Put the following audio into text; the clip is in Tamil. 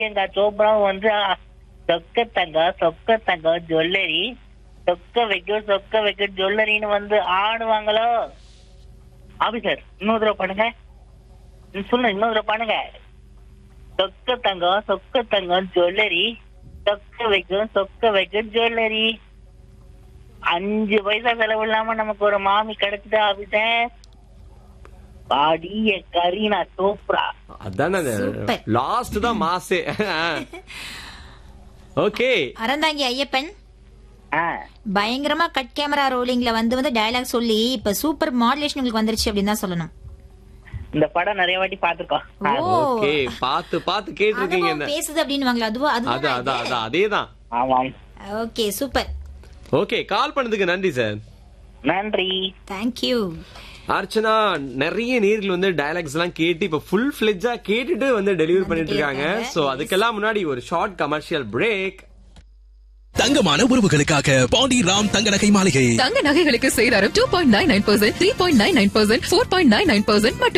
எங்க சோப்ராவும் வந்து அ, சொக்க தங்கம் சொக்க தங்கம் ஜுவல்லரி சொக்க வைக்கும் சொக்க வைக்கும் ஜுவல்லரின்னு வந்து ஆடுவாங்களோ ஆபீசர் இன்னொரு தடவை பண்ணுங்க ம், சொல்லுங்க இன்னொரு தடவை பண்ணுங்க சொக்க தங்கம் சொக்க தங்கம் ஜுவல்லரி சொக்க வைக்கும் சொக்க வைக்கும் ஜுவல்லரி அஞ்சு பைசா செலவு இல்லாம நமக்கு ஒரு மாமி கிடைச்சிட்டா ஆபீசர் பாடிய கரீனா சோப்ரா அதானே Super. லாஸ்ட் தான் மாசே ஓகே அறந்தாங்கி ஐயப்பன் ஆ பயங்கரமா கட் கேமரா ரோலிங்ல வந்து வந்து டயலாக் சொல்லி இப்ப சூப்பர் மாடுலேஷன் உங்களுக்கு வந்துருச்சு அப்படின்னு தான் சொல்லணும் இந்த படம் நிறைய வாட்டி பாத்துருக்கோம் ஓ ஓகே பாத்து பாத்து கேட்டிருக்கீங்க அதுவும் இந்த பேசுது அப்படின்னு அதுவோ அது அதுதான் அதான் அதான் அதேதான் ஆமாம் ஓகே சூப்பர் ஓகே கால் பண்ணதுக்கு நன்றி சார் நன்றி தேங்க்யூ அர்ச்சனா நிறைய நேர்கள் வந்து டயலாக்ஸ் எல்லாம் கேட்டு இப்ப ஃபுல் ஃபிளெஜ்ஜா கேட்டுட்டு வந்து டெலிவரி பண்ணிட்டு இருக்காங்க இருக்காங்க. சோ அதுக்கெல்லாம் முன்னாடி ஒரு ஷார்ட் கமர்ஷியல் பிரேக் தங்கமான உறவுகளுக்காக பாண்டி ராம் தங்க நகை மாளிகை தங்க நகைகளுக்கு சேதாரம் two point nine nine percent three point nine nine percent four point nine nine percent மற்றும்